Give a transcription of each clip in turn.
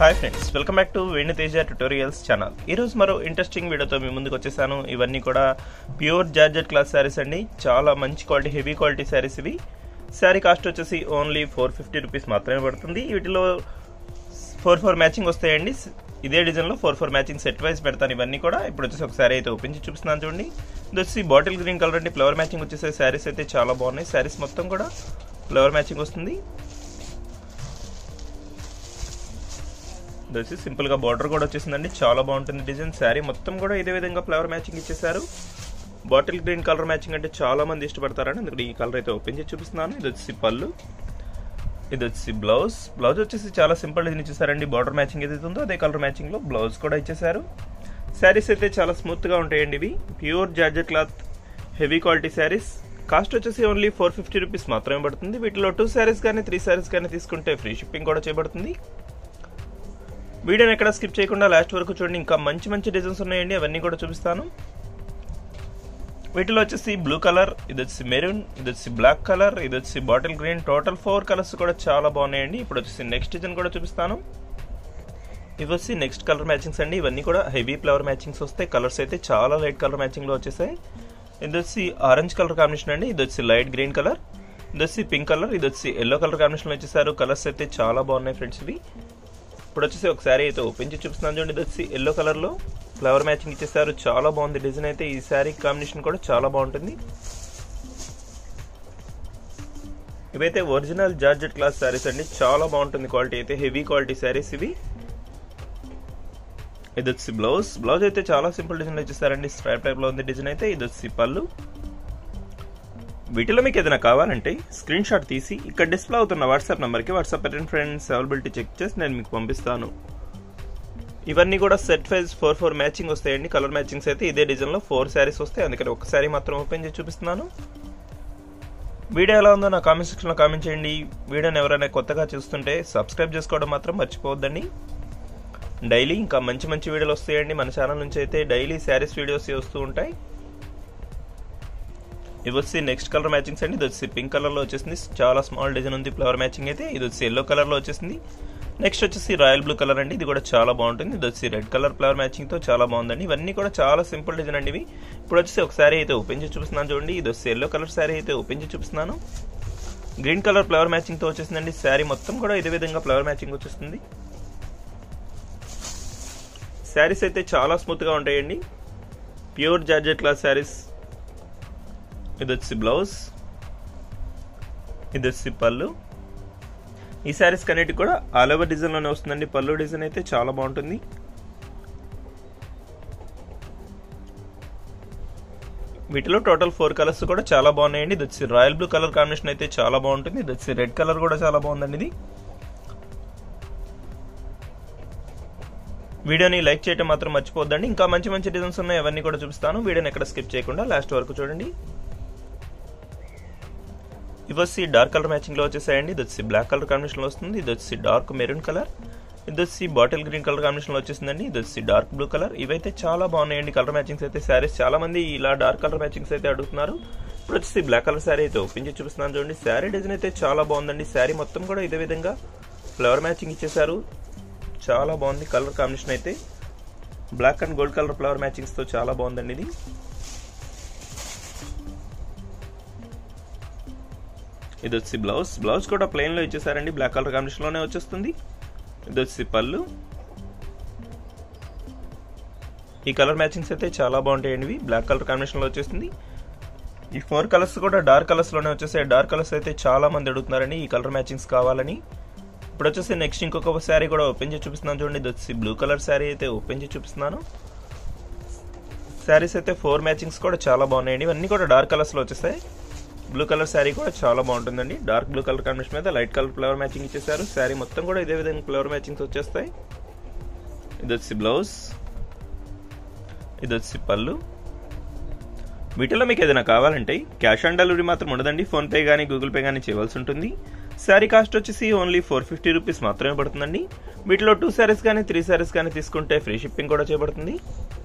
hi friends welcome back to Venu Teja tutorials channel ఈరోజు మరో interesting వీడియోతో మీ ముందుకు వచ్చేసాను ఇవన్నీ కూడా ప్యూర్ జార్జెట్ క్లాస్ శారీస్ అండి చాలా మంచి క్వాలిటీ హెవీ క్వాలిటీ శారీస్ ఇవి శారీ కాస్ట్ వచ్చేసి ఓన్లీ ఫోర్ ఫిఫ్టీ రూపీస్ మాత్రమే పడుతుంది వీటిలో ఫోర్ ఫోర్ మ్యాచింగ్ వస్తాయండి ఇదే డిజైన్లో four four matching set wise పెడతాను ఇవన్నీ కూడా ఇప్పుడు వచ్చేసి ఒకసారి అయితే ఓపెన్ చేసి చూపిస్తున్నాను చూడండి ఇది వచ్చి బాటిల్ గ్రీన్ కలర్ అండి ఫ్లవర్ మ్యాచింగ్ వచ్చేసే శారీస్ అయితే చాలా బాగున్నాయి శారీస్ మొత్తం కూడా ఫ్లవర్ మ్యాచింగ్ వస్తుంది ఇది వచ్చి సింపుల్గా బార్డర్ కూడా వచ్చేసిందండి చాలా బాగుంటుంది డిజైన్ శారీ మొత్తం కూడా ఇదే విధంగా ఫ్లవర్ మ్యాచింగ్ ఇచ్చేసారు బాటిల్ గ్రీన్ కలర్ మ్యాచింగ్ అంటే చాలా మంది ఇష్టపడతారని అందుకని ఈ కలర్ అయితే ఓపెన్ చేసి చూపిస్తున్నాను ఇది వచ్చి పళ్ళు ఇది వచ్చి బ్లౌజ్ బ్లౌజ్ వచ్చేసి చాలా సింపుల్ డిజైన్ ఇచ్చేసారండి బార్డర్ మ్యాచింగ్ ఏదైతే ఉందో అదే కలర్ మ్యాచింగ్లో బ్లౌజ్ కూడా ఇచ్చేసారు శారీస్ అయితే చాలా స్మూత్గా ఉంటాయండి ఇవి pure georgette cloth heavy quality saris cost వచ్చేసి ఓన్లీ ఫోర్ ఫిఫ్టీ రూపీస్ మాత్రమే పడుతుంది వీటిలో టూ శారీస్ కానీ త్రీ శారీస్ కానీ తీసుకుంటే ఫ్రీ షిప్పింగ్ కూడా చేయబడుతుంది వీడియోని ఎక్కడ స్కిప్ చేయకుండా లాస్ట్ వరకు చూడండి ఇంకా మంచి మంచి డిజైన్స్ ఉన్నాయండి అవన్నీ కూడా చూపిస్తాను వీటిలో వచ్చేసి బ్లూ కలర్ ఇది వచ్చి మెరూన్ ఇది వచ్చి బ్లాక్ కలర్ ఇది వచ్చి bottle green total four colours కూడా చాలా బాగున్నాయండి ఇప్పుడు వచ్చేసి నెక్స్ట్ డిజైన్ కూడా చూపిస్తాను ఇవి వచ్చి నెక్స్ట్ కలర్ మ్యాచింగ్స్ అండి ఇవన్నీ కూడా హెవీ ఫ్లవర్ మ్యాచింగ్స్ వస్తాయి కలర్స్ అయితే చాలా లైట్ కలర్ మ్యాచింగ్లో వచ్చేసాయి ఇది వచ్చి ఆరెంజ్ కలర్ కాంబినేషన్ అండి ఇది వచ్చి లైట్ గ్రీన్ కలర్ ఇది వచ్చి పింక్ కలర్ ఇది వచ్చి ఎల్లో కలర్ కాంబినేషన్లో వచ్చేసారు కలర్స్ అయితే చాలా బాగున్నాయి ఫ్రెండ్స్ ఇవి ఇప్పుడు వచ్చేసి ఒక శారీ అయితే ఓపెన్ చేసి చూపిస్తున్నాను చూడండి ఇది వచ్చి ఎల్లో కలర్లో ఫ్లవర్ మ్యాచింగ్ ఇచ్చేసారు చాలా బాగుంది డిజైన్ అయితే ఈ శారీ కాంబినేషన్ కూడా చాలా బాగుంటుంది ఇవైతే ఒరిజినల్ జార్జెట్ క్లాస్ శారీస్ అండి చాలా బాగుంటుంది క్వాలిటీ అయితే హెవీ క్వాలిటీ శారీస్ ఇవి ఇది వచ్చి బ్లౌజ్ బ్లౌజ్ అయితే చాలా సింపుల్ డిజైన్ ఇచ్చేసారండి స్ట్రైప్ టైప్లో ఉంది డిజైన్ అయితే ఇది వచ్చి పళ్ళు వీటిలో మీకు ఏదైనా కావాలంటే స్క్రీన్ షాట్ తీసి ఇక్కడ డిస్ప్లే అవుతున్న వాట్సాప్ నెంబర్కి వాట్సాప్ పెట్టండి ఫ్రెండ్స్ అవైలబిలిటీ చెక్ చేసి నేను మీకు పంపిస్తాను ఇవన్నీ కూడా set wise four four matching వస్తాయండి కలర్ మ్యాచింగ్స్ అయితే ఇదే డిజైన్లో ఫోర్ శారీస్ వస్తాయి అందుకని ఒక శారీ మాత్రం ఓపెన్ చేసి చూపిస్తున్నాను వీడియో ఎలా ఉందో నా కామెంట్ సెక్షన్లో కామెంట్ చేయండి వీడియోని ఎవరైనా కొత్తగా చూస్తుంటే సబ్స్క్రైబ్ చేసుకోవడం మాత్రం మర్చిపోవద్దండి డైలీ ఇంకా మంచి మంచి వీడియోలు వస్తాయండి మన ఛానల్ నుంచి అయితే డైలీ శారీస్ వీడియోస్ వస్తూ ఉంటాయి ఇవి వచ్చి నెక్స్ట్ కలర్ మ్యాచింగ్స్ అండి ఇది వచ్చి పింక్ కలర్లో వచ్చేసింది చాలా స్మాల్ డిజైన్ ఉంది ఫ్లవర్ మ్యాచింగ్ అయితే ఇది వచ్చి ఎల్లో కలర్లో వచ్చేసింది నెక్స్ట్ వచ్చేసి రాయల్ బ్లూ కలర్ అండి ఇది కూడా చాలా బాగుంటుంది ఇది వచ్చి రెడ్ కలర్ ఫ్లవర్ మ్యాచింగ్తో చాలా బాగుందండి ఇవన్నీ కూడా చాలా సింపుల్ డిజైన్ అండి ఇవి ఇప్పుడు వచ్చేసి ఒక శారీ అయితే ఓపెన్ చేసి చూపిస్తున్నాను చూడండి ఇది వచ్చి ఎల్లో కలర్ శారీ అయితే ఓపెన్ చేసి చూపిస్తున్నాను గ్రీన్ కలర్ ఫ్లవర్ మ్యాచింగ్తో వచ్చేసిందండి శారీ మొత్తం కూడా ఇదే విధంగా ఫ్లవర్ మ్యాచింగ్ వచ్చేస్తుంది శారీస్ అయితే చాలా స్మూత్గా ఉంటాయండి ప్యూర్ జార్జెట్ క్లాస్ శారీస్ ఇది వచ్చి బ్లౌజ్ ఇది వచ్చి పళ్ళు ఈ శారీస్ కన్నిటి కూడా ఆల్ ఓవర్ డిజైన్లోనే వస్తుందండి పళ్ళు డిజైన్ అయితే చాలా బాగుంటుంది వీటిలో టోటల్ ఫోర్ కలర్స్ కూడా చాలా బాగున్నాయండి ఇది వచ్చి రాయల్ బ్లూ కలర్ కాంబినేషన్ అయితే చాలా బాగుంటుంది ఇది వచ్చి రెడ్ కలర్ కూడా చాలా బాగుందండి ఇది వీడియోని లైక్ చేయడం మాత్రం మర్చిపోద్దండి ఇంకా మంచి మంచి డిజైన్స్ ఉన్నాయి అవన్నీ కూడా చూపిస్తాను వీడియోని ఎక్కడ స్కిప్ చేయకుండా లాస్ట్ వరకు చూడండి ఇవి వచ్చి డార్క్ కలర్ మ్యాచింగ్ లో వచ్చేసాయండి ఇది వచ్చి బ్లాక్ కలర్ కాంబినేషన్ లో వస్తుంది ఇది వచ్చి డార్క్ మెరూన్ కలర్ ఇది వచ్చి బాటిల్ గ్రీన్ కలర్ కాంబినేషన్ లో వచ్చేసిందండి ఇది వచ్చి డార్క్ బ్లూ కలర్ ఇవైతే చాలా బాగున్నాయండి కలర్ మ్యాచింగ్స్ అయితే శారీస్ చాలా మంది ఇలా డార్క్ కలర్ మ్యాచింగ్స్ అయితే అడుగుతున్నారు ఇప్పుడు వచ్చేసి బ్లాక్ కలర్ శారీ అయితే ఓపెన్ చేసి చూపిస్తున్నాను చూడండి శారీ డిజైన్ అయితే చాలా బాగుందండి శారీ మొత్తం కూడా ఇదే విధంగా ఫ్లవర్ మ్యాచింగ్ ఇచ్చేసారు చాలా బాగుంది కలర్ కాంబినేషన్ అయితే black and gold colour flower మ్యాచింగ్స్తో చాలా బాగుందండి ఇది ఇది వచ్చి బ్లౌజ్ బ్లౌజ్ కూడా ప్లెయిన్లో ఇచ్చేసారండి బ్లాక్ కలర్ కాంబినేషన్లోనే వచ్చేస్తుంది ఇది వచ్చి పళ్ళు ఈ కలర్ మ్యాచింగ్స్ అయితే చాలా బాగుంటాయండి ఇవి బ్లాక్ కలర్ కాంబినేషన్లో వచ్చేస్తుంది ఈ ఫోర్ కలర్స్ కూడా డార్క్ కలర్స్లోనే వచ్చేసాయి డార్క్ కలర్స్ అయితే చాలా మంది అడుగుతున్నారండి ఈ కలర్ మ్యాచింగ్స్ కావాలని ఇప్పుడు వచ్చేసి నెక్స్ట్ ఇంకొక శారీ కూడా ఓపెన్ చేసి చూపిస్తున్నాను చూడండి ఇది వచ్చి బ్లూ కలర్ శారీ అయితే ఓపెన్ చేసి చూపిస్తున్నాను శారీస్ అయితే ఫోర్ మ్యాచింగ్స్ కూడా చాలా బాగున్నాయండి ఇవన్నీ కూడా డార్క్ కలర్స్లో వచ్చేసాయి బ్లూ కలర్ శారీ కూడా చాలా బాగుంటుందండి డార్క్ బ్లూ కలర్ కాంబినేషన్ మీద లైట్ కలర్ ఫ్లవర్ మ్యాచింగ్ ఇచ్చేసారు శారీ మొత్తం కూడా ఇదే విధంగా ఫ్లవర్ మ్యాచింగ్స్ వచ్చేస్తాయి ఇది వచ్చి బ్లౌజ్ ఇది వచ్చి పళ్ళు వీటిలో మీకు ఏదైనా కావాలంటే క్యాష్ ఆన్ డెలివరీ మాత్రం ఉండదండి ఫోన్పే కానీ గూగుల్ పే కానీ చేయవలసి ఉంటుంది శారీ కాస్ట్ వచ్చేసి ఓన్లీ ఫోర్ ఫిఫ్టీ రూపీస్ మాత్రమే పడుతుందండి వీటిలో టూ శారీస్ కానీ త్రీ శారీస్ కానీ తీసుకుంటే ఫ్రీ షిప్పింగ్ కూడా చేయబడుతుంది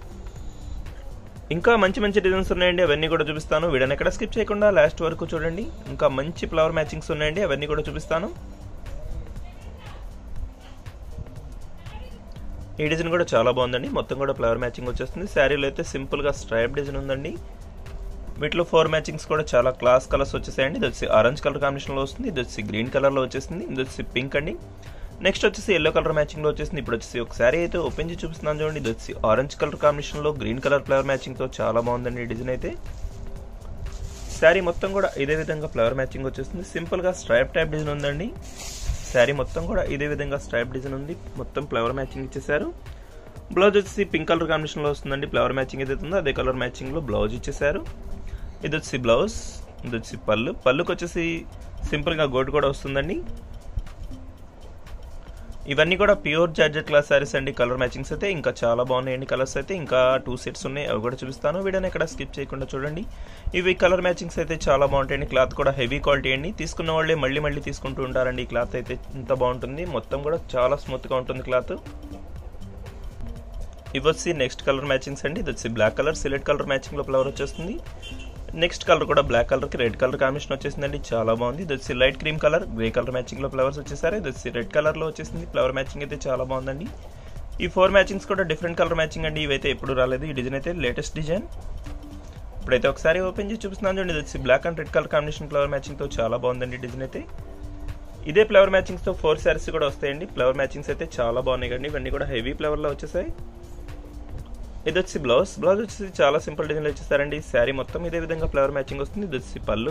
ఇంకా మంచి మంచి డిజైన్స్ ఉన్నాయండి అవన్నీ కూడా చూపిస్తాను వీడియోని ఎక్కడ స్కిప్ చేయకుండా లాస్ట్ వరకు చూడండి ఇంకా మంచి ఫ్లవర్ మ్యాచింగ్స్ ఉన్నాయండి అవన్నీ కూడా చూపిస్తాను ఈ డిజైన్ కూడా చాలా బాగుందండి మొత్తం కూడా ఫ్లవర్ మ్యాచింగ్ వచ్చేస్తుంది శారీలో అయితే సింపుల్గా స్ట్రైప్ డిజైన్ ఉందండి వీటిలో ఫోర్ మ్యాచింగ్స్ కూడా చాలా క్లాస్ కలర్స్ వచ్చేసాయండి ఇది వచ్చి ఆరెంజ్ కలర్ కాంబినేషన్లో వస్తుంది ఇది వచ్చి గ్రీన్ కలర్లో వచ్చేసింది ఇది వచ్చి పింక్ అండి నెక్స్ట్ వచ్చేసి ఎల్లో కలర్ మ్యాచింగ్లో వచ్చేసింది ఇప్పుడు వచ్చేసి ఒక శారీ అయితే ఓపెన్ చేసి చూపిస్తున్నాను చూడండి ఇది వచ్చి ఆరెంజ్ కలర్ కాంబినేషన్లో గ్రీన్ కలర్ ఫ్లవర్ మ్యాచింగ్తో చాలా బాగుందండి ఈ డిజైన్ అయితే శారీ మొత్తం కూడా ఇదే విధంగా ఫ్లవర్ మ్యాచింగ్ వచ్చేస్తుంది సింపుల్గా స్ట్రైప్ టైప్ డిజైన్ ఉందండి శారీ మొత్తం కూడా ఇదే విధంగా స్ట్రైప్ డిజైన్ ఉంది మొత్తం ఫ్లవర్ మ్యాచింగ్ ఇచ్చేసారు బ్లౌజ్ వచ్చేసి పింక్ కలర్ కాంబినేషన్లో వస్తుందండి ఫ్లవర్ మ్యాచింగ్ ఏదైతే ఉందో అదే కలర్ మ్యాచింగ్లో బ్లౌజ్ ఇచ్చేసారు ఇది వచ్చి బ్లౌజ్ ఇది వచ్చి పళ్ళు పళ్ళుకి వచ్చేసి సింపుల్గా గోల్డ్ కూడా వస్తుందండి ఇవన్నీ కూడా ప్యూర్ జార్జెట్ క్లాస్ శారీస్ అండి కలర్ మ్యాచింగ్స్ అయితే ఇంకా చాలా బాగున్నాయండి కలర్స్ అయితే ఇంకా టూ సెట్స్ ఉన్నాయి అవి కూడా చూపిస్తాను వీడియోని ఎక్కడ స్కిప్ చేయకుండా చూడండి ఇవి కలర్ మ్యాచింగ్స్ అయితే చాలా బాగుంటాయండి క్లాత్ కూడా హెవీ క్వాలిటీ అండి తీసుకున్న వాళ్ళే మళ్ళీ మళ్ళీ తీసుకుంటూ ఉంటారండి ఈ క్లాత్ అయితే ఇంత బాగుంటుంది మొత్తం కూడా చాలా స్మూత్గా ఉంటుంది క్లాత్ ఇవి వచ్చి నెక్స్ట్ కలర్ మ్యాచింగ్స్ అండి ఇది వచ్చి బ్లాక్ కలర్ సిలెట్ కలర్ మ్యాచింగ్లో ఫ్లవర్ వచ్చేస్తుంది నెక్స్ట్ కలర్ కూడా బ్లాక్ కలర్కి రెడ్ కలర్ కాంబినేషన్ వచ్చేసిందండి చాలా బాగుంది ఇది వచ్చి light cream colour grey colour మ్యాచింగ్లో ఫ్లవర్స్ వచ్చేసారు ఇది వచ్చి రెడ్ కలర్లో వచ్చేసింది ఫ్లవర్ మ్యాచింగ్ అయితే చాలా బాగుందండి ఈ ఫోర్ మ్యాచింగ్స్ కూడా డిఫరెంట్ కలర్ మ్యాచింగ్ అండి ఇవైతే ఎప్పుడు రాలేదు ఈ డిజైన్ అయితే లేటెస్ట్ డిజైన్ ఇప్పుడైతే ఒకసారి ఓపెన్ చేసి చూపిస్తున్నాను చూడండి ఇది వచ్చి black and red colour combination flower మ్యాచింగ్తో చాలా బాగుందండి డిజైన్ అయితే ఇదే ఫ్లవర్ మ్యాచింగ్స్తో ఫోర్ శారీస్ కూడా వస్తాయండి ఫ్లవర్ మ్యాచింగ్స్ అయితే చాలా బాగున్నాయి కండి ఇవన్నీ కూడా హెవీ ఫ్లవర్లో వచ్చేసాయి ఇది వచ్చి బ్లౌజ్ బ్లౌజ్ వచ్చేసి చాలా సింపుల్ డిజైన్లో వచ్చేసారండి శారీ మొత్తం ఇదే విధంగా ఫ్లవర్ మ్యాచింగ్ వస్తుంది ఇది వచ్చి పళ్ళు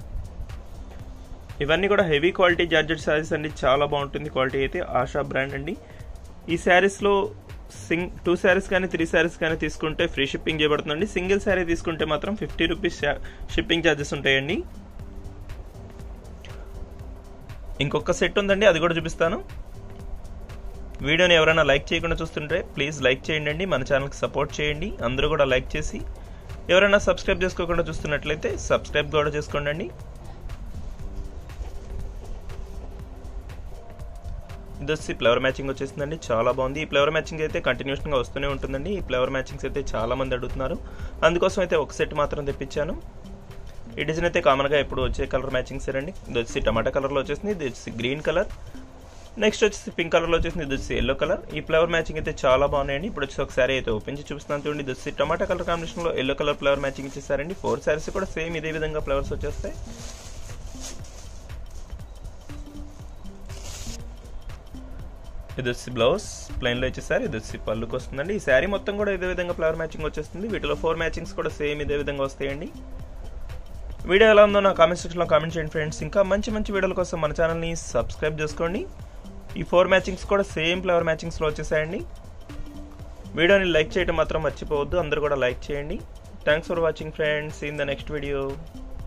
ఇవన్నీ కూడా హెవీ క్వాలిటీ జార్జెట్ శారీస్ అండి చాలా బాగుంటుంది క్వాలిటీ అయితే ఆశా బ్రాండ్ అండి ఈ శారీస్లో సింగ్ టూ శారీస్ కానీ త్రీ శారీస్ కానీ తీసుకుంటే ఫ్రీ షిప్పింగ్ చేయబడుతుందండి సింగిల్ శారీ తీసుకుంటే మాత్రం ఫిఫ్టీ రూపీస్ షిప్పింగ్ ఛార్జెస్ ఉంటాయండి ఇంకొక సెట్ ఉందండి అది కూడా చూపిస్తాను వీడియోని ఎవరైనా లైక్ చేయకుండా చూస్తుంటే ప్లీజ్ లైక్ చేయండి మన ఛానల్కి సపోర్ట్ చేయండి అందరూ కూడా లైక్ చేసి ఎవరైనా సబ్స్క్రైబ్ చేసుకోకుండా చూస్తున్నట్లయితే సబ్స్క్రైబ్ కూడా చేసుకోండి ఇది వచ్చి ఫ్లవర్ మ్యాచింగ్ వచ్చేసిందండి చాలా బాగుంది ఈ ఫ్లవర్ మ్యాచింగ్ అయితే కంటిన్యూషన్గా వస్తూనే ఉంటుందండి ఈ ఫ్లవర్ మ్యాచింగ్స్ అయితే చాలా మంది అడుగుతున్నారు అందుకోసం అయితే ఒక సెట్ మాత్రం తెప్పించాను ఈ డిజైన్ అయితే కామన్గా ఎప్పుడు వచ్చే కలర్ మ్యాచింగ్స్ అండి ఇది వచ్చి టమాటా కలర్లో వచ్చేసింది ఇది వచ్చి గ్రీన్ కలర్ నెక్స్ట్ వచ్చేసి పింక్ కలర్లో వచ్చేసింది ఇది వచ్చి ఎల్లో కలర్ ఈ ఫ్లవర్ మ్యాచింగ్ అయితే చాలా బాగున్నాయండి ఇప్పుడు వచ్చి ఒకసారి అయితే ఓపెన్ చేసి చూపిస్తున్నాను చూడండి ఇది వచ్చి టమాటా కలర్ కాంబినేషన్లో ఎల్లో కలర్ ఫ్లవర్ మ్యాచింగ్ ఇచ్చేసారండి ఫోర్ శారీస్ కూడా సేమ్ ఇదే విధంగా ఫ్లవర్స్ వచ్చేస్తాయి ఇది వచ్చి బ్లౌజ్ ప్లెయిన్లో ఇచ్చేసారు ఇది వచ్చి పళ్ళుకి వస్తుందండి ఈ శారీ మొత్తం కూడా ఇదే విధంగా ఫ్లవర్ మ్యాచింగ్ వచ్చేస్తుంది వీటిలో ఫోర్ మ్యాచింగ్స్ కూడా సేమ్ ఇదే విధంగా వస్తాయండి వీడియో ఎలా ఉందో నా కామెంట్ సెక్షన్లో కామెంట్ చేయండి ఫ్రెండ్స్ ఇంకా మంచి మంచి వీడియోల కోసం మన ఛానల్ని సబ్స్క్రైబ్ చేసుకోండి ఈ ఫోర్ మ్యాచింగ్స్ కూడా సేమ్ ఫ్లవర్ మ్యాచింగ్స్లో వచ్చేసాయండి వీడియోని లైక్ చేయడం మాత్రం మర్చిపోవద్దు అందరూ కూడా లైక్ చేయండి thanks for watching friends in the next video